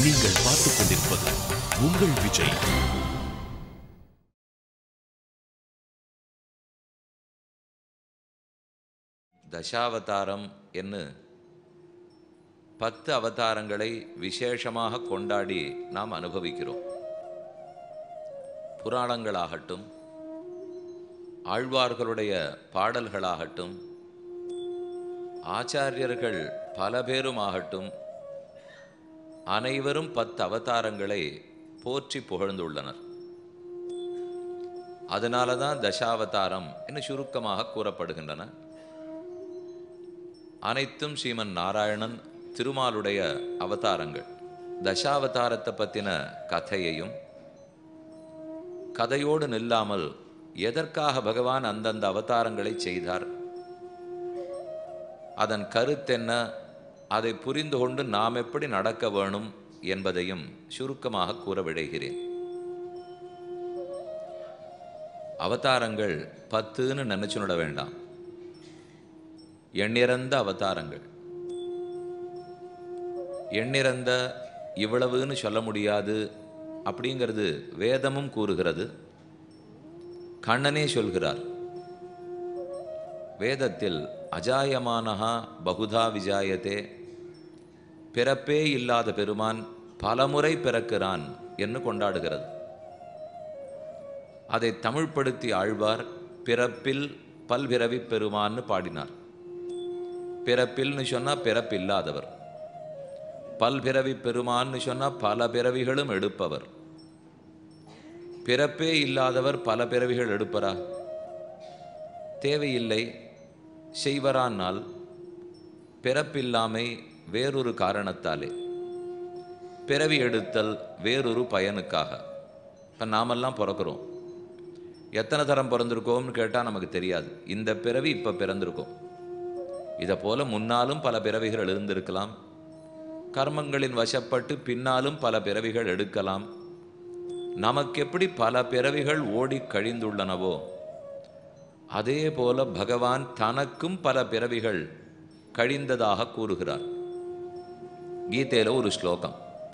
நீங்கள் பார்த்துக் கொண்டிருப்பது உங்கள் விஜய் தசாவதாரம் என்று பத்து அவதாரங்களை விசேஷமாக கொண்டாடி நாம் அனுபவிக்கிறோம் புராணங்களாகட்டும் ஆழ்வார்களுடைய பாடல்களாகட்டும் ஆச்சாரியர்கள் பல பேருமாகட்டும் அனைவரும் பத்து அவதாரங்களை போற்றி புகழ்ந்துள்ளனர் அதனால தான் தசாவதாரம் என்று சுருக்கமாக கூறப்படுகின்றன அனைத்தும் ஸ்ரீமன் நாராயணன் திருமாலுடைய அவதாரங்கள் தசாவதாரத்தை பற்றின கதையையும் கதையோடு நில்லாமல் எதற்காக பகவான் அந்தந்த அவதாரங்களை செய்தார் அதன் கருத்தென்ன அதை புரிந்து கொண்டு நாம் எப்படி நடக்க வேணும் என்பதையும் சுருக்கமாக கூற விழைகிறேன் அவதாரங்கள் பத்துன்னு நினைச்சுட வேண்டாம் எண்ணிறந்த அவதாரங்கள் எண்ணிறந்த இவ்வளவுன்னு சொல்ல முடியாது அப்படிங்கிறது வேதமும் கூறுகிறது கண்ணனே சொல்கிறார் வேதத்தில் அஜாயமானஹா பகுதா விஜாயத்தே பிறப்பே இல்லாத பெருமான் பலமுறை பிறக்கிறான் என்று கொண்டாடுகிறது அதை தமிழ்படுத்தி ஆழ்வார் பிறப்பில் பல்பிறவி பெருமான்னு பாடினார் பிறப்பில்னு சொன்னா பிறப்பில்லாதவர் பல்பிறவி பெருமான்னு சொன்னா பல பிறவிகளும் எடுப்பவர் பிறப்பே இல்லாதவர் பல பிறவிகள் எடுப்பரா தேவையில்லை செய்வரானால் பிறப்பில்லாமை வேறொரு காரணத்தாலே பிறவி எடுத்தல் வேறொரு பயனுக்காக இப்போ நாமெல்லாம் பிறக்கிறோம் எத்தனை தரம் பிறந்திருக்கோம்னு கேட்டால் நமக்கு தெரியாது இந்த பிறவி இப்போ பிறந்திருக்கோம் இதை போல முன்னாலும் பல பிறவிகள் எழுந்திருக்கலாம் கர்மங்களின் வசப்பட்டு பின்னாலும் பல பிறவிகள் எடுக்கலாம் நமக்கு எப்படி பல பிறவிகள் ஓடி கழிந்துள்ளனவோ அதே போல பகவான் தனக்கும் பல பிறவிகள் கழிந்ததாக கூறுகிறார் கீதையில ஒரு ஸ்லோகம்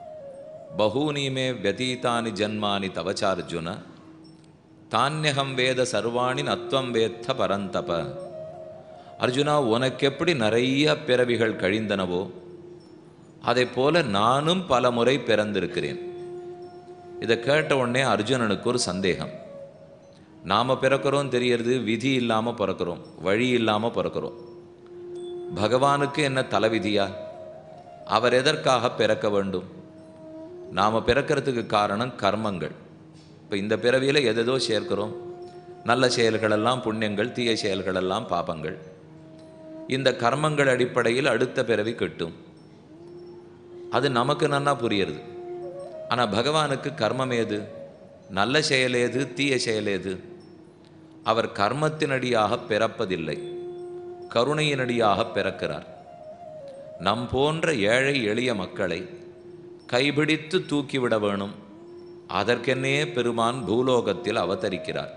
பகூனிமே வியதீதானி ஜன்மானி தவச்சார்ஜுன தானியகம் வேத சர்வாணி நத்வம் வேத்த பரந்தப அர்ஜுனா உனக்கு எப்படி நிறைய பிறவிகள் கழிந்தனவோ அதை போல நானும் பல முறை பிறந்திருக்கிறேன் இதை கேட்ட உடனே அர்ஜுனனுக்கு ஒரு சந்தேகம் நாம பிறக்கிறோம் தெரியறது விதி இல்லாம பிறக்கிறோம் வழி இல்லாம பிறக்கிறோம் பகவானுக்கு என்ன தலைவிதியா அவர் எதற்காக பிறக்க வேண்டும் நாம பிறக்கிறதுக்கு காரணம் கர்மங்கள் இப்போ இந்த பிறவியில எதேதோ சேர்க்கிறோம் நல்ல செயல்களெல்லாம் புண்ணியங்கள் தீய செயல்களெல்லாம் பாபங்கள் இந்த கர்மங்கள் அடிப்படையில் அடுத்த பிறவி கிட்டும் அது நமக்கு நன்னா புரியுறது ஆனால் பகவானுக்கு கர்மம் ஏது நல்ல செயல் ஏது தீய செயல் ஏது அவர் கர்மத்தினடியாக பிறப்பதில்லை கருணையினடியாக பிறக்கிறார் நம் போன்ற ஏழை எளிய மக்களை கைபிடித்து தூக்கிவிட வேணும் அதற்கென்னே பெருமான் பூலோகத்தில் அவதரிக்கிறார்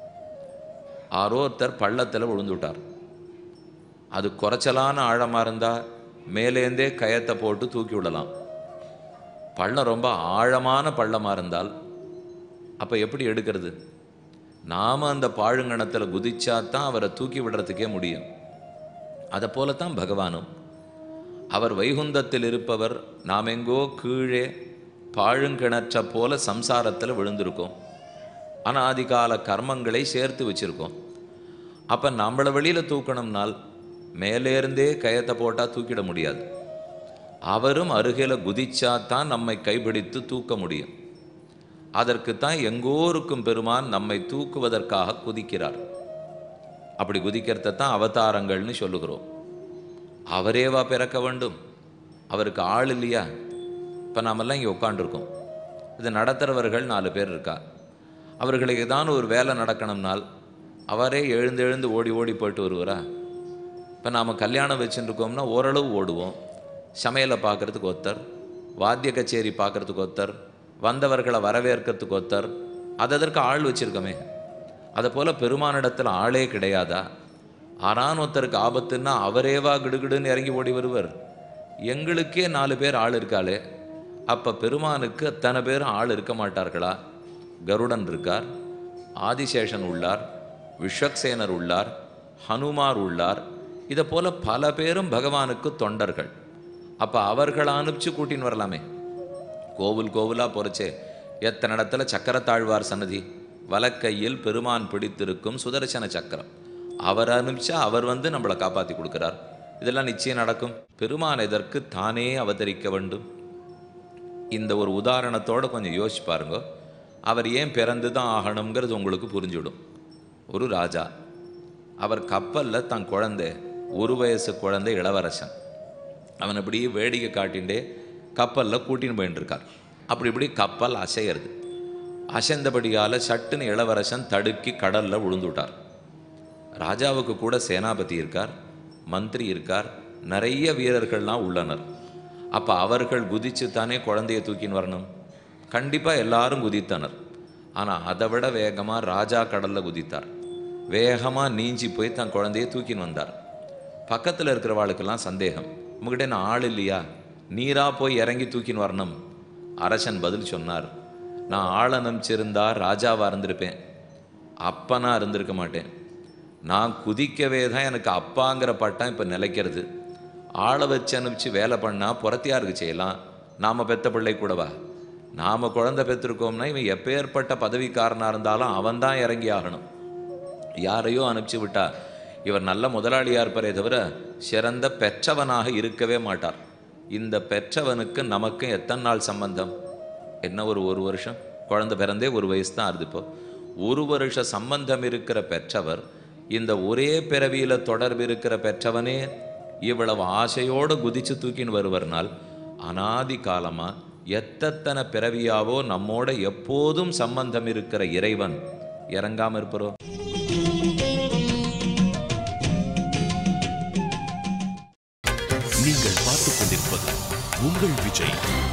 ஆரோ ஒருத்தர் பள்ளத்தில் விழுந்துட்டார் அது குறைச்சலான ஆழமாக இருந்தால் மேலேந்தே கயத்தை போட்டு தூக்கி விடலாம் பள்ளம் ரொம்ப ஆழமான பள்ளமாக இருந்தால் அப்போ எப்படி எடுக்கிறது நாம் அந்த பாழுங்கணத்தில் குதிச்சா தான் அவரை தூக்கி விடுறதுக்கே முடியும் அதை போலத்தான் பகவானும் அவர் வைகுந்தத்தில் இருப்பவர் நாம் எங்கோ கீழே பாழுங்கிணற்ற போல சம்சாரத்தில் விழுந்திருக்கோம் அனாதிகால கர்மங்களை சேர்த்து வச்சிருக்கோம் அப்போ நம்மளை வெளியில் தூக்கணும்னால் மேலேருந்தே கயத்தை போட்டால் தூக்கிட முடியாது அவரும் அருகில் குதிச்சா தான் நம்மை கைப்பிடித்து தூக்க முடியும் அதற்குத்தான் எங்கோருக்கும் பெருமான் நம்மை தூக்குவதற்காக குதிக்கிறார் அப்படி குதிக்கிறத தான் அவதாரங்கள்னு சொல்லுகிறோம் அவரேவா பிறக்க வேண்டும் அவருக்கு ஆள் இல்லையா இப்போ நாமெல்லாம் இங்கே உட்காண்டிருக்கோம் இது நடத்துகிறவர்கள் நாலு பேர் இருக்கா அவர்களுக்கு ஏதாவது ஒரு வேலை நடக்கணும்னால் அவரே எழுந்து எழுந்து ஓடி ஓடி போயிட்டு வருவாரா இப்போ நாம் கல்யாணம் வச்சுருக்கோம்னா ஓரளவு ஓடுவோம் சமையலை பார்க்குறதுக்கு ஒருத்தர் வாத்திய கச்சேரி பார்க்குறதுக்கு ஒருத்தர் வந்தவர்களை வரவேற்கிறதுக்கு ஒருத்தர் அது அதற்கு ஆள் வச்சுருக்கோமே அதை போல் பெருமானிடத்தில் ஆளே கிடையாதா ஆனான் ஒருத்தருக்கு ஆபத்துன்னா அவரேவா கிடுகிடுன்னு இறங்கி ஓடி வருவர் எங்களுக்கே நாலு பேர் ஆள் இருக்காளே அப்ப பெருமானுக்கு அத்தனை பேரும் ஆள் இருக்க மாட்டார்களா கருடன் இருக்கார் ஆதிசேஷன் உள்ளார் விஷக்சேனர் உள்ளார் ஹனுமார் உள்ளார் இதை போல பல பேரும் பகவானுக்கு தொண்டர்கள் அப்ப அவர்களை அனுப்பிச்சு கூட்டின்னு வரலாமே கோவில் கோவிலா போறச்சே எத்தனை இடத்துல சக்கரத்தாழ்வார் சன்னதி வலக்கையில் பெருமான் பிடித்திருக்கும் சுதர்சன சக்கரம் அவர் அனுப்பிச்சா அவர் வந்து நம்மளை காப்பாத்தி கொடுக்கிறார் இதெல்லாம் நிச்சயம் நடக்கும் பெருமான் எதற்கு தானே அவதரிக்க வேண்டும் இந்த ஒரு உதாரணத்தோட கொஞ்சம் யோசிச்சு பாருங்க அவர் ஏன் பிறந்து தான் ஆகணுங்கிறது உங்களுக்கு புரிஞ்சுடும் ஒரு ராஜா அவர் கப்பல்ல தன் குழந்தை ஒரு வயசு குழந்தை இளவரசன் அவன் அப்படியே வேடிக்கை காட்டிண்டே கப்பலில் கூட்டின்னு போயிட்டு இருக்கார் அப்படி இப்படி கப்பல் அசையிறது அசைந்தபடியால் சட்டுன்னு இளவரசன் தடுக்கி கடலில் விழுந்துட்டார் ராஜாவுக்கு கூட சேனாபதி இருக்கார் மந்திரி இருக்கார் நிறைய வீரர்கள்லாம் உள்ளனர் அப்போ அவர்கள் குதிச்சு தானே குழந்தையை தூக்கின்னு வரணும் கண்டிப்பாக எல்லாரும் குதித்தனர் ஆனால் அதை விட வேகமாக ராஜா கடலில் குதித்தார் வேகமாக நீஞ்சி போய் தன் குழந்தையை தூக்கின்னு வந்தார் பக்கத்தில் இருக்கிறவாளுக்கெல்லாம் சந்தேகம் உங்ககிட்ட என்ன ஆள் இல்லையா நீரா போய் இறங்கி தூக்கின்னு வரணும் அரசன் பதில் சொன்னார் நான் ஆள் அனுப்பிச்சிருந்தா ராஜாவா இருந்திருப்பேன் அப்பனா இருந்திருக்க மாட்டேன் நான் குதிக்கவே தான் எனக்கு அப்பாங்கிற பட்டம் இப்போ நிலைக்கிறது ஆளை வச்சு அனுப்பிச்சு வேலை பண்ணால் புறத்தியாருக்கு செய்யலாம் நாம பெத்த பிள்ளை கூடவா நாம குழந்தை பெற்றிருக்கோம்னா இவன் எப்பேற்பட்ட பதவிக்காரனாக இருந்தாலும் அவன் தான் இறங்கி ஆகணும் யாரையோ அனுப்பிச்சு விட்டா இவர் நல்ல முதலாளியா இருப்பாரே தவிர சிறந்த பெற்றவனாக இருக்கவே மாட்டார் இந்த பெற்றவனுக்கு நமக்கு எத்தனை நாள் சம்பந்தம் என்ன ஒரு ஒரு வருஷம் குழந்தை பிறந்தே ஒரு வயசு தான் ஆறுது இப்போ ஒரு வருஷ சம்பந்தம் இருக்கிற பெற்றவர் இந்த ஒரே பிறவியில தொடர்பு இருக்கிற பெற்றவனே இவ்வளவு ஆசையோடு குதிச்சு தூக்கின்னு வருவர்னால் அனாதி காலமா எத்தனை பிறவியாவோ நம்மோட எப்போதும் சம்பந்தம் இருக்கிற இறைவன் இறங்காம இருப்பரோ நீங்கள் பார்த்துக் கொண்டிருப்பது உங்கள் விஜய்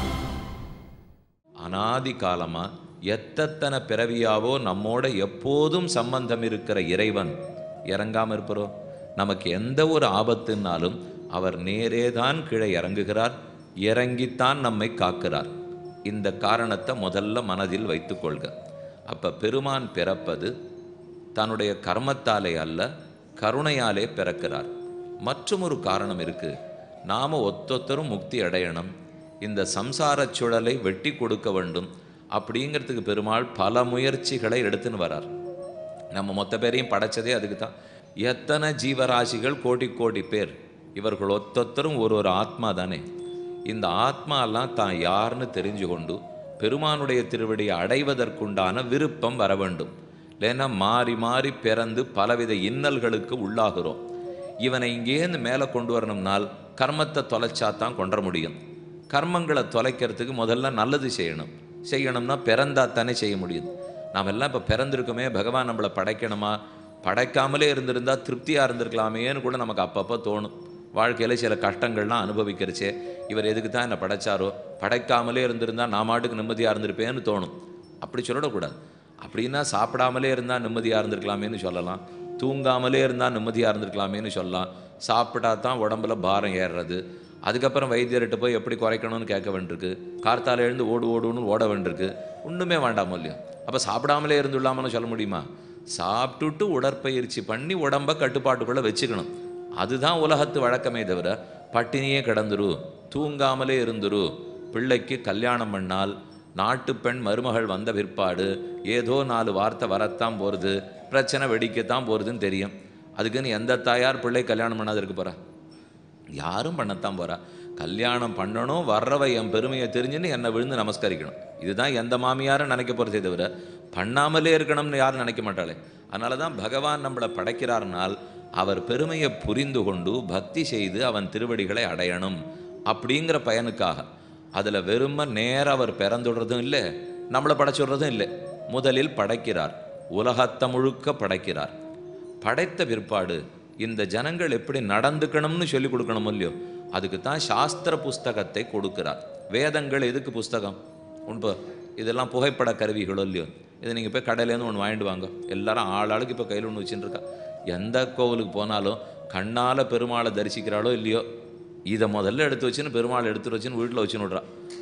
அனாதி காலமா எத்தனை பிறவியாவோ நம்மோட எப்போதும் சம்பந்தம் இருக்கிற இறைவன் இறங்காம இருப்பரோ நமக்கு எந்த ஒரு ஆபத்துனாலும் அவர் நேரே தான் கீழே இறங்குகிறார் இறங்கித்தான் நம்மை காக்கிறார் இந்த காரணத்தை முதல்ல மனதில் வைத்துக்கொள்க அப்ப பெருமான் பிறப்பது தன்னுடைய கர்மத்தாலே அல்ல கருணையாலே பிறக்கிறார் மற்றும் ஒரு காரணம் இருக்கு நாம ஒத்தொத்தரும் முக்தி அடையணும் இந்த சம்சாரச் சுழலை வெட்டி கொடுக்க வேண்டும் அப்படிங்கிறதுக்கு பெருமாள் பல முயற்சிகளை எடுத்துன்னு வரார் நம்ம மொத்த பேரையும் படைச்சதே அதுக்கு தான் எத்தனை ஜீவராசிகள் கோடி கோடி பேர் இவர்கள் ஒத்தொத்தரும் ஒரு ஒரு ஆத்மா தானே இந்த ஆத்மாலாம் தான் யாருன்னு தெரிஞ்சு கொண்டு பெருமானுடைய திருவடியை அடைவதற்குண்டான விருப்பம் வர வேண்டும் இல்லைன்னா மாறி மாறி பிறந்து பலவித இன்னல்களுக்கு உள்ளாகிறோம் இவனை இங்கேருந்து மேலே கொண்டு வரணும்னால் கர்மத்தை தொலைச்சா தான் கொண்டு வர முடியும் கர்மங்களை தொலைக்கிறதுக்கு முதல்ல நல்லது செய்யணும் செய்யணும்னா பிறந்தா தானே செய்ய முடியும் நாம் எல்லாம் இப்போ பிறந்திருக்கோமே பகவான் நம்மளை படைக்கணுமா படைக்காமலே இருந்திருந்தா திருப்தியாக இருந்திருக்கலாமேன்னு கூட நமக்கு அப்பப்போ தோணும் வாழ்க்கையில் சில கஷ்டங்கள்லாம் அனுபவிக்கிறச்சே இவர் எதுக்கு தான் என்னை படைச்சாரோ படைக்காமலே இருந்திருந்தா நான் மாட்டுக்கு நிம்மதியாக இருந்திருப்பேன்னு தோணும் அப்படி சொல்லிடக்கூடாது அப்படின்னா சாப்பிடாமலே இருந்தால் நிம்மதியாக இருந்திருக்கலாமேன்னு சொல்லலாம் தூங்காமலே இருந்தால் நிம்மதியாக இருந்திருக்கலாமேன்னு சொல்லலாம் சாப்பிட்டா தான் உடம்புல பாரம் ஏறுறது அதுக்கப்புறம் வைத்தியர்கிட்ட போய் எப்படி குறைக்கணும்னு கேட்க வேண்டியிருக்கு கார்த்தால எழுந்து ஓடு ஓடுன்னு ஓட வேண்டியிருக்கு ஒன்றுமே வேண்டாம் இல்லையோ அப்போ சாப்பிடாமலே இருந்துடலாமன்னு சொல்ல முடியுமா சாப்பிட்டுட்டு உடற்பயிற்சி பண்ணி உடம்ப கட்டுப்பாட்டுக்குள்ளே வச்சுக்கணும் அதுதான் உலகத்து வழக்கமே தவிர பட்டினியே கிடந்துரு தூங்காமலே இருந்துரு பிள்ளைக்கு கல்யாணம் பண்ணால் நாட்டு பெண் மருமகள் வந்த பிற்பாடு ஏதோ நாலு வார்த்தை வரத்தான் போகிறது பிரச்சனை வெடிக்கத்தான் போகிறதுன்னு தெரியும் அதுக்குன்னு எந்த தாயார் பிள்ளை கல்யாணம் பண்ணாத இருக்க போறா யாரும் பண்ணத்தான் போறா கல்யாணம் பண்ணணும் வர்றவ என் பெருமையை தெரிஞ்சுன்னு என்னை விழுந்து நமஸ்கரிக்கணும் இதுதான் எந்த மாமியாரும் நினைக்க போகிறதே தவிர பண்ணாமலே இருக்கணும்னு யாரும் நினைக்க மாட்டாளே அதனால தான் பகவான் நம்மளை படைக்கிறார்னால் அவர் பெருமையை புரிந்து கொண்டு பக்தி செய்து அவன் திருவடிகளை அடையணும் அப்படிங்கிற பயனுக்காக அதில் வெறும நேர அவர் பிறந்துடுறதும் இல்லை நம்மளை படைச்சுடுறதும் இல்லை முதலில் படைக்கிறார் உலகத்தை முழுக்க படைக்கிறார் படைத்த பிற்பாடு இந்த ஜனங்கள் எப்படி நடந்துக்கணும்னு சொல்லி கொடுக்கணும் இல்லையோ அதுக்கு தான் சாஸ்திர புஸ்தகத்தை கொடுக்கிறார் வேதங்கள் எதுக்கு புஸ்தகம் உண்போ இதெல்லாம் புகைப்பட கருவிகளோ இல்லையோ இதை நீங்கள் போய் கடையிலேருந்து ஒன்று வாங்கிட்டு வாங்க எல்லாரும் ஆளாளுக்கு இப்போ கையில் ஒன்று வச்சுட்டு இருக்கா எந்த கோவிலுக்கு போனாலும் கண்ணால் பெருமாளை தரிசிக்கிறாளோ இல்லையோ இதை முதல்ல எடுத்து வச்சுன்னு பெருமாள் எடுத்து வச்சுன்னு வீட்டில் வச்சுன்னு விட்றா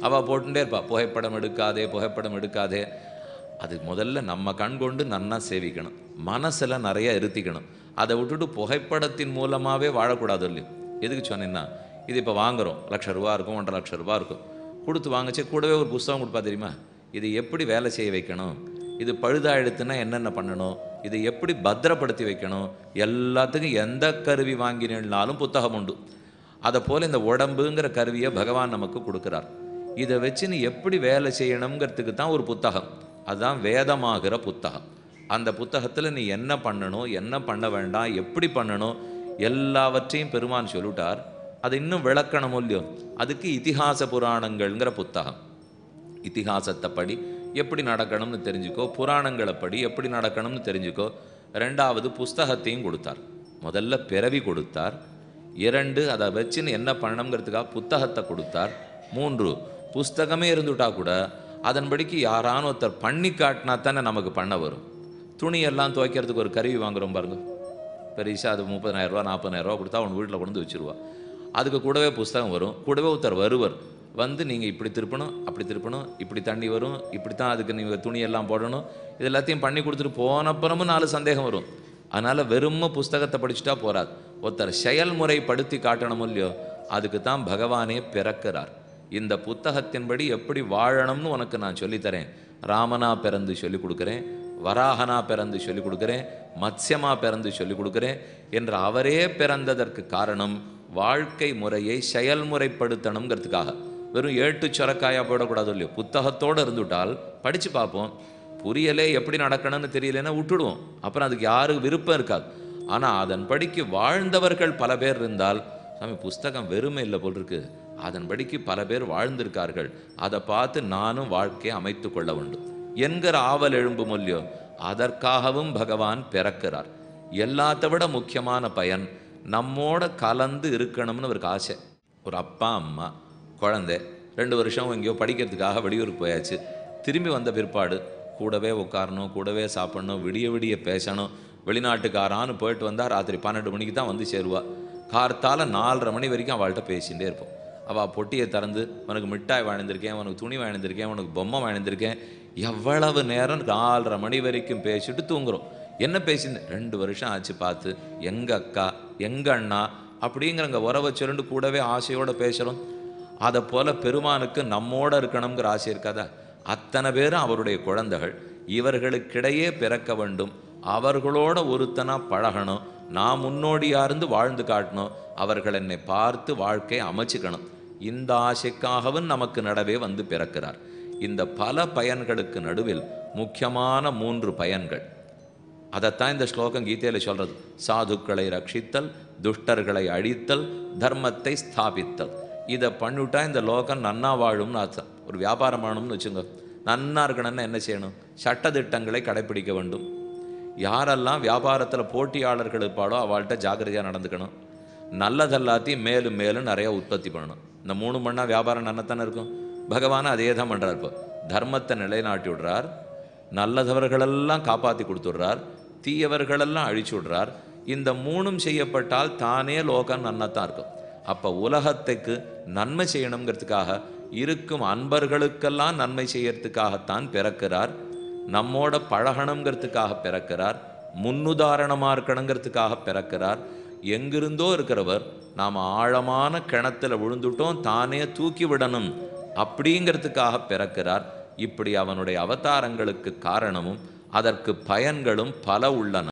அவள் போட்டுட்டே இருப்பா புகைப்படம் எடுக்காதே புகைப்படம் எடுக்காதே அது முதல்ல நம்ம கண் கொண்டு நன்னா சேவிக்கணும் மனசில் நிறைய இருத்திக்கணும் அதை விட்டுட்டு புகைப்படத்தின் மூலமாகவே வாழக்கூடாது இல்லையோ எதுக்கு சொன்னேன்னா இது இப்போ வாங்குறோம் லட்ச ரூபா இருக்கும் ஒன்றரை லட்ச ரூபா இருக்கும் கொடுத்து வாங்கச்சே கூடவே ஒரு புஸ்தகம் கொடுப்பா தெரியுமா இது எப்படி வேலை செய்ய வைக்கணும் இது பழுதாயிடுத்துன்னா என்னென்ன பண்ணணும் இதை எப்படி பத்திரப்படுத்தி வைக்கணும் எல்லாத்துக்கும் எந்த கருவி வாங்கினாலும் புத்தகம் உண்டு அதை போல் இந்த உடம்புங்கிற கருவியை பகவான் நமக்கு கொடுக்குறார் இதை வச்சு நீ எப்படி வேலை செய்யணுங்கிறதுக்கு தான் ஒரு புத்தகம் அதுதான் வேதமாகிற புத்தகம் அந்த புத்தகத்தில் நீ என்ன பண்ணணும் என்ன பண்ண வேண்டாம் எப்படி பண்ணணும் எல்லாவற்றையும் பெருமான் சொல்லிட்டார் அது இன்னும் விளக்கணும் இல்லையோ அதுக்கு இதிகாச புராணங்கள்ங்கிற புத்தகம் இதிகாசத்தை படி எப்படி நடக்கணும்னு தெரிஞ்சுக்கோ புராணங்களை படி எப்படி நடக்கணும்னு தெரிஞ்சுக்கோ ரெண்டாவது புஸ்தகத்தையும் கொடுத்தார் முதல்ல பிறவி கொடுத்தார் இரண்டு அதை வச்சுன்னு என்ன பண்ணணுங்கிறதுக்காக புத்தகத்தை கொடுத்தார் மூன்று புஸ்தகமே இருந்துட்டா கூட அதன்படிக்கு யாரான ஒருத்தர் பண்ணி காட்டினா தானே நமக்கு பண்ண வரும் துணியெல்லாம் துவைக்கிறதுக்கு ஒரு கருவி வாங்குறோம் பாருங்க பெருசா அது முப்பதாயிரரூவா நாற்பதாயிரரூவா கொடுத்தா அவன் வீட்டில் கொண்டு வந்து வச்சுருவா அதுக்கு கூடவே புஸ்தகம் வரும் கூடவே ஒருத்தர் வருவர் வந்து நீங்கள் இப்படி திருப்பணும் அப்படி திருப்பணும் இப்படி தண்ணி வரும் இப்படி தான் அதுக்கு நீங்கள் துணியெல்லாம் போடணும் இது எல்லாத்தையும் பண்ணி கொடுத்துட்டு போனப்புறமும் நாலு சந்தேகம் வரும் அதனால் வெறும் புஸ்தகத்தை படிச்சுட்டா போறாது ஒருத்தர் செயல்முறைப்படுத்தி காட்டணும் இல்லையோ அதுக்கு தான் பகவானே பிறக்கிறார் இந்த புத்தகத்தின்படி எப்படி வாழணும்னு உனக்கு நான் சொல்லித்தரேன் ராமனா பிறந்து சொல்லி கொடுக்குறேன் வராகனா பிறந்து சொல்லி கொடுக்குறேன் மத்ஸ்யமா பிறந்து சொல்லி கொடுக்குறேன் என்று அவரே பிறந்ததற்கு காரணம் வாழ்க்கை முறையை செயல்முறைப்படுத்தணுங்கிறதுக்காக வெறும் ஏட்டு சொரக்காயா போடக்கூடாது இல்லையோ புத்தகத்தோடு இருந்துவிட்டால் படித்து பார்ப்போம் புரியலே எப்படி நடக்கணும்னு தெரியலன்னா விட்டுடுவோம் அப்புறம் அதுக்கு யாருக்கு விருப்பம் இருக்காது ஆனால் அதன்படிக்கு வாழ்ந்தவர்கள் பல பேர் இருந்தால் சாமி புஸ்தகம் வெறுமை இல்லை போல் இருக்கு அதன்படிக்கு பல பேர் வாழ்ந்திருக்கார்கள் அதை பார்த்து நானும் வாழ்க்கையை அமைத்து கொள்ள வேண்டும் என்கிற ஆவல் எழும்பும் இல்லையோ அதற்காகவும் பகவான் பிறக்கிறார் எல்லாத்த விட முக்கியமான பயன் நம்மோட கலந்து இருக்கணும்னு அவருக்கு ஆசை ஒரு அப்பா அம்மா குழந்தை ரெண்டு வருஷம் எங்கேயோ படிக்கிறதுக்காக வெளியூருக்கு போயாச்சு திரும்பி வந்த பிற்பாடு கூடவே உட்காரணும் கூடவே சாப்பிடணும் விடிய விடிய பேசணும் வெளிநாட்டுக்காரான்னு போயிட்டு வந்தால் ராத்திரி பன்னெண்டு மணிக்கு தான் வந்து சேருவா கார்த்தால நாலரை மணி வரைக்கும் அவள்கிட்ட பேசிகிட்டே இருப்போம் அவள் பொட்டியை திறந்து உனக்கு மிட்டாய் வாழ்ந்திருக்கேன் உனக்கு துணி வாழ்ந்திருக்கேன் உனக்கு பொம்மை வாழ்ந்திருக்கேன் எவ்வளவு நேரம் நாலரை மணி வரைக்கும் பேசிட்டு தூங்குறோம் என்ன பேசியிருந்தேன் ரெண்டு வருஷம் ஆச்சு பார்த்து எங்க அக்கா எங்க அண்ணா அப்படிங்கிறங்க உறவை சொல்லிட்டு கூடவே ஆசையோட பேசுகிறோம் அதை போல பெருமானுக்கு நம்மோட இருக்கணுங்கிற ஆசை இருக்காதா அத்தனை பேரும் அவருடைய குழந்தைகள் இவர்களுக்கிடையே பிறக்க வேண்டும் அவர்களோட ஒருத்தனா பழகணும் நான் முன்னோடியா இருந்து வாழ்ந்து காட்டணும் அவர்கள் என்னை பார்த்து வாழ்க்கை அமைச்சுக்கணும் இந்த ஆசைக்காகவும் நமக்கு நடவே வந்து பிறக்கிறார் இந்த பல பயன்களுக்கு நடுவில் முக்கியமான மூன்று பயன்கள் அதைத்தான் இந்த ஸ்லோகம் கீதையில் சொல்றது சாதுக்களை ரட்சித்தல் துஷ்டர்களை அழித்தல் தர்மத்தை ஸ்தாபித்தல் இதை பண்ணிவிட்டா இந்த லோகம் நன்னா வாழும்னு அர்த்தம் ஒரு வியாபாரம் பண்ணணும்னு வச்சுங்க நன்னா இருக்கணும்னா என்ன செய்யணும் சட்டதிட்டங்களை கடைப்பிடிக்க வேண்டும் யாரெல்லாம் வியாபாரத்தில் போட்டியாளர்கள் இருப்பாளோ அவள்கிட்ட ஜாக்கிரதையாக நடந்துக்கணும் நல்லதெல்லாத்தையும் மேலும் மேலும் நிறைய உற்பத்தி பண்ணணும் இந்த மூணு மணி வியாபாரம் நன்னத்தானே இருக்கும் பகவான் அதே தான் பண்ணுறார் இப்போ தர்மத்தை நிலைநாட்டி விடுறார் நல்லதவர்களெல்லாம் காப்பாற்றி கொடுத்துட்றார் தீயவர்களெல்லாம் அழிச்சு விடுறார் இந்த மூணும் செய்யப்பட்டால் தானே லோகம் நன்னத்தான் இருக்கும் அப்போ உலகத்துக்கு நன்மை செய்யணுங்கிறதுக்காக இருக்கும் அன்பர்களுக்கெல்லாம் நன்மை செய்யறதுக்காகத்தான் பிறக்கிறார் நம்மோட பழகணுங்கிறதுக்காக பிறக்கிறார் முன்னுதாரணமாக இருக்கணுங்கிறதுக்காக பிறக்கிறார் எங்கிருந்தோ இருக்கிறவர் நாம் ஆழமான கிணத்துல விழுந்துட்டோம் தானே தூக்கி விடணும் அப்படிங்கிறதுக்காக பிறக்கிறார் இப்படி அவனுடைய அவதாரங்களுக்கு காரணமும் அதற்கு பயன்களும் பல உள்ளன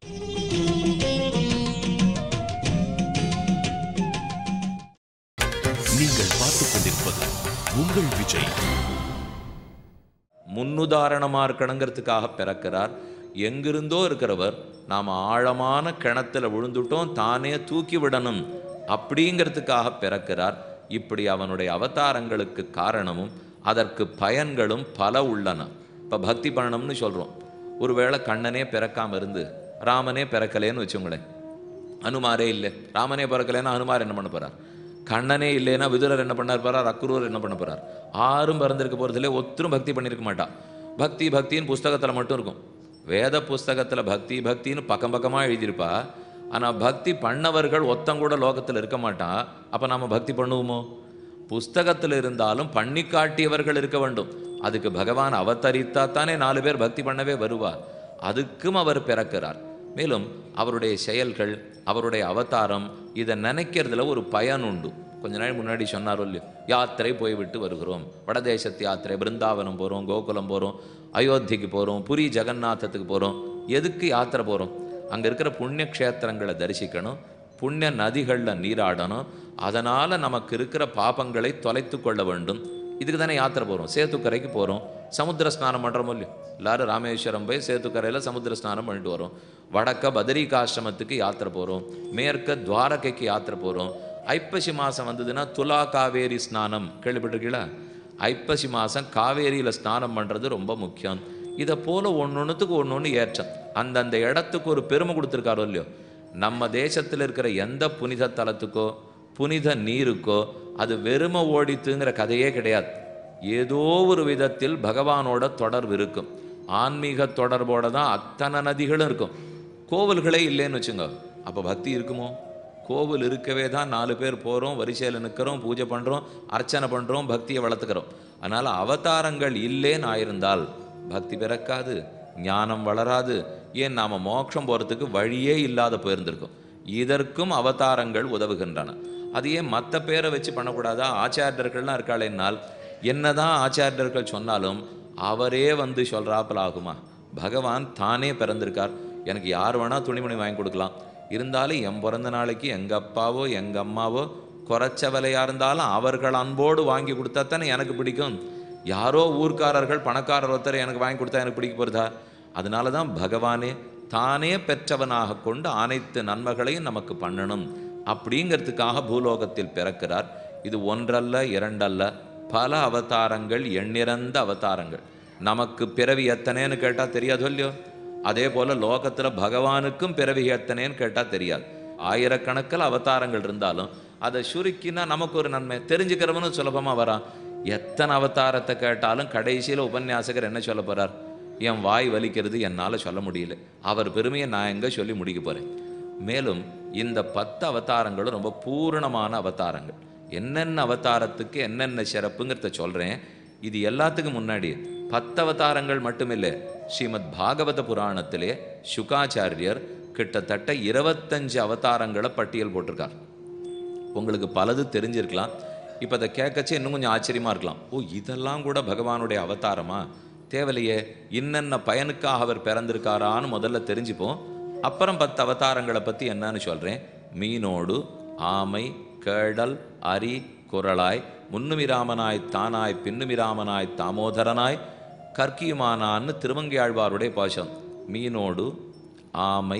நீங்கள் பார்த்துக் கொண்டிருப்பது உங்கள் விஜய் முன்னுதாரணமாக இருக்கணுங்கிறதுக்காக பிறக்கிறார் எங்கிருந்தோ இருக்கிறவர் நாம் ஆழமான கிணத்துல விழுந்துட்டோம் தானே தூக்கி விடணும் அப்படிங்கிறதுக்காக பிறக்கிறார் இப்படி அவனுடைய அவதாரங்களுக்கு காரணமும் அதற்கு பயன்களும் பல உள்ளன இப்போ பக்தி பண்ணணும்னு சொல்கிறோம் ஒருவேளை கண்ணனே பிறக்காம இருந்து ராமனே பிறக்கலேன்னு வச்சுங்களேன் அனுமாரே இல்லை ராமனே பிறக்கலைன்னா அனுமார் என்ன பண்ண போறார் கண்ணனே இல்லைன்னா விதுரர் என்ன பண்ணார் போறார் அக்ரூர் என்ன பண்ண போறார் ஆறும் பிறந்திருக்க போறதுல ஒத்தரும் பக்தி பண்ணியிருக்க மாட்டா பக்தி பக்தின்னு புஸ்தகத்தில் மட்டும் இருக்கும் வேத புஸ்தகத்தில் பக்தி பக்தின்னு பக்கம் பக்கமாக எழுதியிருப்பா ஆனால் பக்தி பண்ணவர்கள் ஒத்தங்கூட லோகத்தில் இருக்க மாட்டான் அப்போ நாம பக்தி பண்ணுவோமோ புஸ்தகத்தில் இருந்தாலும் பண்ணி காட்டியவர்கள் இருக்க வேண்டும் அதுக்கு பகவான் அவதரித்தா தானே நாலு பேர் பக்தி பண்ணவே வருவார் அதுக்கும் அவர் பிறக்கிறார் மேலும் அவருடைய செயல்கள் அவருடைய அவதாரம் இதை நினைக்கிறதுல ஒரு பயன் உண்டு கொஞ்ச நாள் முன்னாடி சொன்னாரோ இல்லையோ யாத்திரை போய்விட்டு வருகிறோம் வடதேசத்து யாத்திரை பிருந்தாவனம் போகிறோம் கோகுலம் போகிறோம் அயோத்திக்கு போகிறோம் புரி ஜெகநாதத்துக்கு போகிறோம் எதுக்கு யாத்திரை போகிறோம் அங்கே இருக்கிற புண்ணிய க்ஷேத்திரங்களை தரிசிக்கணும் புண்ணிய நதிகளில் நீராடணும் அதனால் நமக்கு இருக்கிற பாபங்களை தொலைத்து கொள்ள வேண்டும் இதுக்கு தானே யாத்திரை போகிறோம் சேத்துக்கரைக்கு போகிறோம் சமுத்திர ஸ்நானம் பண்ணுறோம் இல்லையோ எல்லாரும் ராமேஸ்வரம் போய் சேத்துக்கரையில் சமுத்திர ஸ்நானம் பண்ணிட்டு வரோம் வடக்க பதரிகாசிரமத்துக்கு யாத்திரை போகிறோம் மேற்க துவாரகைக்கு யாத்திரை போகிறோம் ஐப்பசி மாதம் வந்ததுன்னா துலா காவேரி ஸ்நானம் கேள்விப்பட்டிருக்கீங்களா ஐப்பசி மாதம் காவேரியில் ஸ்நானம் பண்ணுறது ரொம்ப முக்கியம் இதை போல் ஒன்று ஒன்றுத்துக்கு ஒன்று ஒன்று ஏற்றம் அந்தந்த இடத்துக்கு ஒரு பெருமை கொடுத்துருக்காரோ இல்லையோ நம்ம தேசத்தில் இருக்கிற எந்த புனித தலத்துக்கோ புனித நீருக்கோ அது வெறுமை ஓடித்துங்கிற கதையே கிடையாது ஏதோ ஒரு விதத்தில் பகவானோட தொடர்பு இருக்கும் ஆன்மீக தொடர்போட தான் அத்தனை நதிகளும் இருக்கும் கோவில்களே இல்லைன்னு வச்சுங்க அப்போ பக்தி இருக்குமோ கோவில் இருக்கவே தான் நாலு பேர் போகிறோம் வரிசையில் நிற்கிறோம் பூஜை பண்ணுறோம் அர்ச்சனை பண்ணுறோம் பக்தியை வளர்த்துக்கிறோம் அதனால் அவதாரங்கள் இல்லேன்னு ஆயிருந்தால் பக்தி பிறக்காது ஞானம் வளராது ஏன் நாம் மோட்சம் போகிறதுக்கு வழியே இல்லாத போயிருந்திருக்கும் இதற்கும் அவதாரங்கள் உதவுகின்றன அது ஏன் மற்ற பேரை வச்சு பண்ணக்கூடாதா ஆச்சாரியர்கள்லாம் இருக்காளேனால் என்னதான் ஆச்சாரியர்கள் சொன்னாலும் அவரே வந்து சொல்கிறாப்புல ஆகுமா பகவான் தானே பிறந்திருக்கார் எனக்கு யார் வேணால் துணிமணி வாங்கி கொடுக்கலாம் இருந்தாலும் என் பிறந்த நாளைக்கு எங்கள் அப்பாவோ எங்கள் அம்மாவோ குறைச்ச விலையாக இருந்தாலும் அவர்கள் அன்போடு வாங்கி கொடுத்தா தானே எனக்கு பிடிக்கும் யாரோ ஊர்க்காரர்கள் பணக்காரர் ஒருத்தர் எனக்கு வாங்கி கொடுத்தா எனக்கு பிடிக்க போகிறதா அதனால தான் பகவானே தானே பெற்றவனாக கொண்டு அனைத்து நன்மைகளையும் நமக்கு பண்ணணும் அப்படிங்கிறதுக்காக பூலோகத்தில் பிறக்கிறார் இது ஒன்றல்ல இரண்டல்ல பல அவதாரங்கள் எண்ணிறந்த அவதாரங்கள் நமக்கு பிறவி எத்தனைன்னு கேட்டால் தெரியாதோ இல்லையோ அதே போல் லோகத்தில் பகவானுக்கும் பிறவி எத்தனைன்னு கேட்டால் தெரியாது ஆயிரக்கணக்கில் அவதாரங்கள் இருந்தாலும் அதை சுருக்கினா நமக்கு ஒரு நன்மை தெரிஞ்சுக்கிறவனும் சுலபமாக வரான் எத்தனை அவதாரத்தை கேட்டாலும் கடைசியில் உபன்யாசகர் என்ன சொல்ல போகிறார் என் வாய் வலிக்கிறது என்னால் சொல்ல முடியல அவர் பெருமையை நான் எங்கே சொல்லி முடிக்க போகிறேன் மேலும் இந்த பத்து அவதாரங்களும் ரொம்ப பூரணமான அவதாரங்கள் என்னென்ன அவதாரத்துக்கு என்னென்ன சிறப்புங்கிறத சொல்கிறேன் இது எல்லாத்துக்கும் முன்னாடி பத்து அவதாரங்கள் மட்டுமில்லை ஸ்ரீமத் பாகவத புராணத்திலே சுகாச்சாரியர் கிட்டத்தட்ட இருபத்தஞ்சு அவதாரங்களை பட்டியல் போட்டிருக்கார் உங்களுக்கு பலது தெரிஞ்சிருக்கலாம் இப்போ அதை கேட்கச்சே இன்னும் கொஞ்சம் ஆச்சரியமாக இருக்கலாம் ஓ இதெல்லாம் கூட பகவானுடைய அவதாரமா தேவையில்லையே இன்னென்ன பயனுக்காக அவர் பிறந்திருக்காரான்னு முதல்ல தெரிஞ்சுப்போம் அப்புறம் பத்து அவதாரங்களை பற்றி என்னன்னு சொல்கிறேன் மீனோடு ஆமை கேடல் அரி குரலாய் முன்னுமிராமனாய் தானாய் பின்னுமிராமனாய் தாமோதரனாய் கற்கியுமானான்னு திருமங்கையாழ்வாருடைய பாசம் மீனோடு ஆமை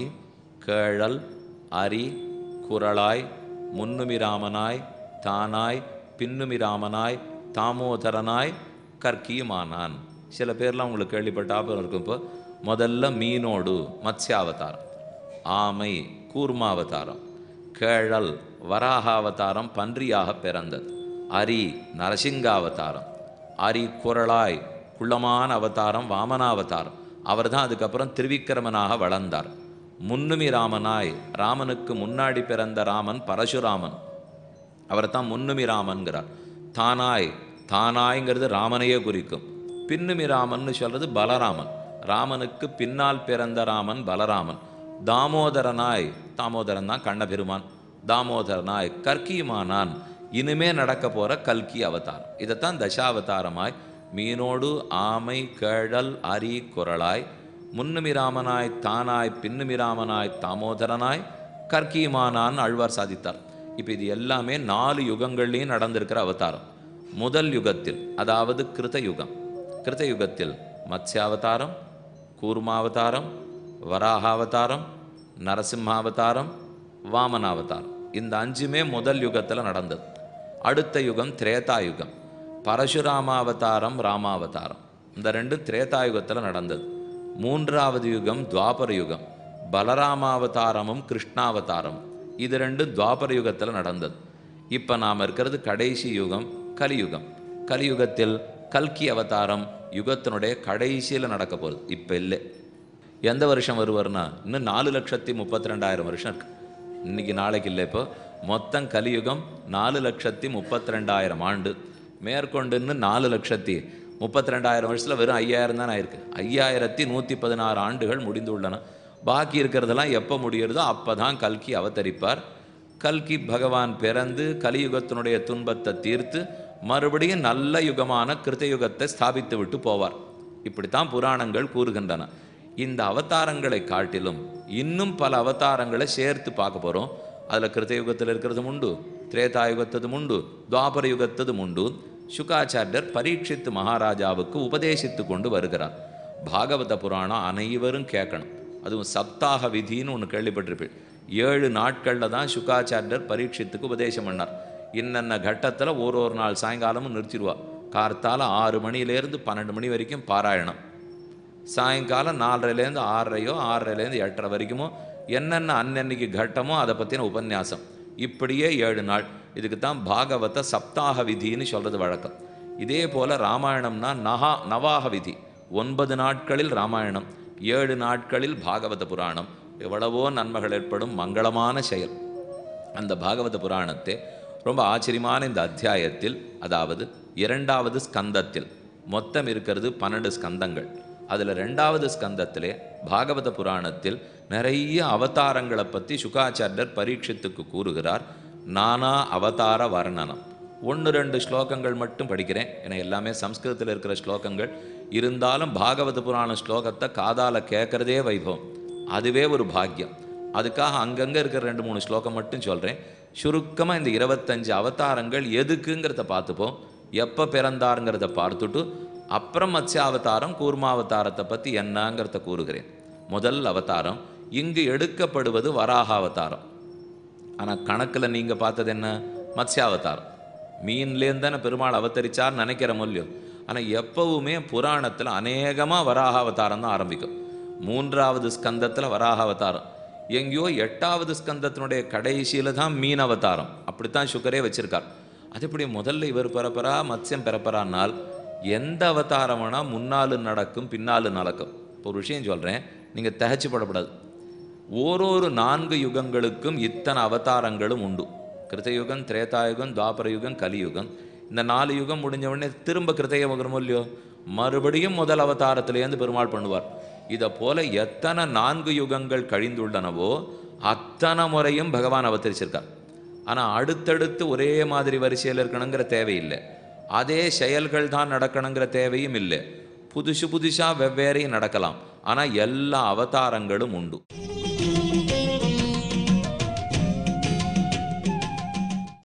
கேழல் அரி குரலாய் முன்னுமிராமனாய் தானாய் பின்னுமிராமனாய் தாமோதரனாய் கற்கியுமானான் சில பேர்லாம் உங்களுக்கு கேள்விப்பட்டாப்பும் இருக்கும் இப்போ முதல்ல மீனோடு மத்ஸ்யாவதாரம் ஆமை கூர்மாவதாரம் கேழல் வராகாவதாரம் பன்றியாக பிறந்தது அரி நரசிங்காவதாரம் அரி குரலாய் குள்ளமான அவதாரம் வாமனாவதாரம் அவர் தான் அதுக்கப்புறம் திருவிக்கிரமனாக வளர்ந்தார் முன்னுமி ராமனாய் ராமனுக்கு முன்னாடி பிறந்த ராமன் பரசுராமன் அவர் தான் முன்னுமி ராமன்கிறார் தானாய் தானாய்ங்கிறது ராமனையே குறிக்கும் பின்னுமி ராமன்னு சொல்றது பலராமன் ராமனுக்கு பின்னால் பிறந்த ராமன் பலராமன் தாமோதரனாய் தாமோதரன் தான் கண்ணபெருமான் தாமோதரனாய் கற்கியுமானான் இனிமே நடக்க போற கல்கி அவதாரம் இதைத்தான் தசாவதாரமாய் மீனோடு ஆமை கேழல் அரி குரலாய் முன்னுமிராமனாய் தானாய் பின்னுமிராமனாய் தாமோதரனாய் கற்கியுமானான் ஆழ்வார் சாதித்தார் இப்போ இது எல்லாமே நாலு யுகங்கள்லையும் நடந்திருக்கிற அவதாரம் முதல் யுகத்தில் அதாவது கிருத யுகம் கிருத யுகத்தில் மத்ஸ்யாவதாரம் கூர்மாவதாரம் வராகாவதாரம் நரசிம்மாவதாரம் வாமனாவதாரம் இந்த அஞ்சுமே முதல் யுகத்தில் நடந்தது அடுத்த யுகம் திரேதா யுகம் பரசுராமாவதாரம் ராமாவதாரம் இந்த ரெண்டு திரேதா யுகத்தில் நடந்தது மூன்றாவது யுகம் துவாபர யுகம் பலராமாவதாரமும் கிருஷ்ணாவதாரம் இது ரெண்டு துவாபர யுகத்தில் நடந்தது இப்போ நாம் இருக்கிறது கடைசி யுகம் கலியுகம் கலியுகத்தில் கல்கி அவதாரம் யுகத்தினுடைய கடைசியில் நடக்க போகுது இப்போ இல்லை எந்த வருஷம் வருவார்னா இன்னும் நாலு லட்சத்தி முப்பத்தி ரெண்டாயிரம் வருஷம் இருக்கு இன்னைக்கு நாளைக்கு இல்லை இப்போ மொத்தம் கலியுகம் நாலு லட்சத்தி முப்பத்தி ரெண்டாயிரம் ஆண்டு மேற்கொண்டுன்னு நாலு லட்சத்தி முப்பத்தி ரெண்டாயிரம் வருஷத்தில் வெறும் ஐயாயிரம் தான் ஆயிருக்கு ஐயாயிரத்தி நூற்றி பதினாறு ஆண்டுகள் முடிந்துள்ளன பாக்கி இருக்கிறதெல்லாம் எப்போ முடியுறதோ அப்போ தான் கல்கி அவதரிப்பார் கல்கி பகவான் பிறந்து கலியுகத்தினுடைய துன்பத்தை தீர்த்து மறுபடியும் நல்ல யுகமான கிருத்தயுகத்தை ஸ்தாபித்து விட்டு போவார் இப்படித்தான் புராணங்கள் கூறுகின்றன இந்த அவதாரங்களை காட்டிலும் இன்னும் பல அவதாரங்களை சேர்த்து பார்க்க போகிறோம் அதில் கிருத்தயுகத்தில் இருக்கிறதும் உண்டு திரேதாயுகத்ததும் உண்டு துவாபர யுகத்ததும் உண்டு சுகாச்சாரியர் பரீட்சித்து மகாராஜாவுக்கு உபதேசித்து கொண்டு வருகிறார் பாகவத புராணம் அனைவரும் கேட்கணும் அதுவும் சப்தாக விதின்னு ஒன்று கேள்விப்பட்டிருப்பேன் ஏழு நாட்களில் தான் சுகாச்சாரியர் பரீட்சித்துக்கு உபதேசம் பண்ணார் இன்னென்ன கட்டத்தில் ஒரு ஒரு நாள் சாயங்காலமும் நிறுத்திடுவா கார்த்தால ஆறு மணிலேருந்து பன்னெண்டு மணி வரைக்கும் பாராயணம் சாயங்காலம் நாலரைலேருந்து ஆறரையோ ஆறரைலேருந்து எட்டரை வரைக்குமோ என்னென்ன அன்னன்னைக்கு கட்டமோ அதை பற்றின உபன்யாசம் இப்படியே ஏழு நாள் இதுக்கு தான் பாகவத சப்தாக விதின்னு சொல்கிறது வழக்கம் இதே போல் ராமாயணம்னா நகா நவாக விதி ஒன்பது நாட்களில் ராமாயணம் ஏழு நாட்களில் பாகவத புராணம் எவ்வளவோ நன்மைகள் ஏற்படும் மங்களமான செயல் அந்த பாகவத புராணத்தை ரொம்ப ஆச்சரியமான இந்த அத்தியாயத்தில் அதாவது இரண்டாவது ஸ்கந்தத்தில் மொத்தம் இருக்கிறது பன்னெண்டு ஸ்கந்தங்கள் அதில் ரெண்டாவது ஸ்கந்தத்திலே பாகவத புராணத்தில் நிறைய அவதாரங்களை பற்றி சுகாச்சாரியர் பரீட்சித்துக்கு கூறுகிறார் நானா அவதார வர்ணனம் ஒன்று ரெண்டு ஸ்லோகங்கள் மட்டும் படிக்கிறேன் ஏன்னா எல்லாமே சம்ஸ்கிருதத்தில் இருக்கிற ஸ்லோகங்கள் இருந்தாலும் பாகவத புராண ஸ்லோகத்தை காதால கேட்கறதே வைபவம் அதுவே ஒரு பாக்கியம் அதுக்காக அங்கங்கே இருக்கிற ரெண்டு மூணு ஸ்லோகம் மட்டும் சொல்கிறேன் சுருக்கமாக இந்த இருபத்தஞ்சு அவதாரங்கள் எதுக்குங்கிறத பார்த்துப்போம் எப்போ பிறந்தாருங்கிறத பார்த்துட்டு அப்புறம் மத்ஸ்யாவதாரம் கூர்மாவதாரத்தை பற்றி என்னங்கிறத கூறுகிறேன் முதல் அவதாரம் இங்கு எடுக்கப்படுவது வராக அவதாரம் ஆனால் கணக்கில் நீங்கள் பார்த்தது என்ன மத்ஸ்யாவதாரம் மீன்லேருந்து தானே பெருமாள் அவதரிச்சார் நினைக்கிற மூல்யம் ஆனால் எப்பவுமே புராணத்தில் அநேகமாக வராக அவதாரம் தான் ஆரம்பிக்கும் மூன்றாவது ஸ்கந்தத்தில் வராக அவதாரம் எங்கேயோ எட்டாவது ஸ்கந்தத்தினுடைய கடைசியில் தான் மீன் அவதாரம் அப்படித்தான் சுகரே வச்சிருக்கார் அது எப்படி முதல்ல இவர் பிறப்பரா மத்ஸ்யம் பிறப்பரானால் எந்த அவதாரம் வேணால் முன்னாலும் நடக்கும் பின்னாலும் நடக்கும் இப்போ ஒரு விஷயம் சொல்கிறேன் நீங்கள் தகச்சு படப்படாது ஓரொரு நான்கு யுகங்களுக்கும் இத்தனை அவதாரங்களும் உண்டு கிருத்தயுகம் திரேதாயுகம் துவாபர யுகம் கலியுகம் இந்த நாலு யுகம் முடிஞ்ச உடனே திரும்ப கிருத்தயுகம் இல்லையோ மறுபடியும் முதல் அவதாரத்திலேருந்து பெருமாள் பண்ணுவார் இதை போல எத்தனை நான்கு யுகங்கள் கழிந்துள்ளனவோ அத்தனை முறையும் பகவான் அவதரிச்சிருக்கார் ஆனால் அடுத்தடுத்து ஒரே மாதிரி வரிசையில் இருக்கணுங்கிற தேவையில்லை அதே செயல்கள் தான் நடக்கணுங்கிற தேவையும் இல்லை புதுசு புதுசாக வெவ்வேறையும் நடக்கலாம் ஆனால் எல்லா அவதாரங்களும் உண்டு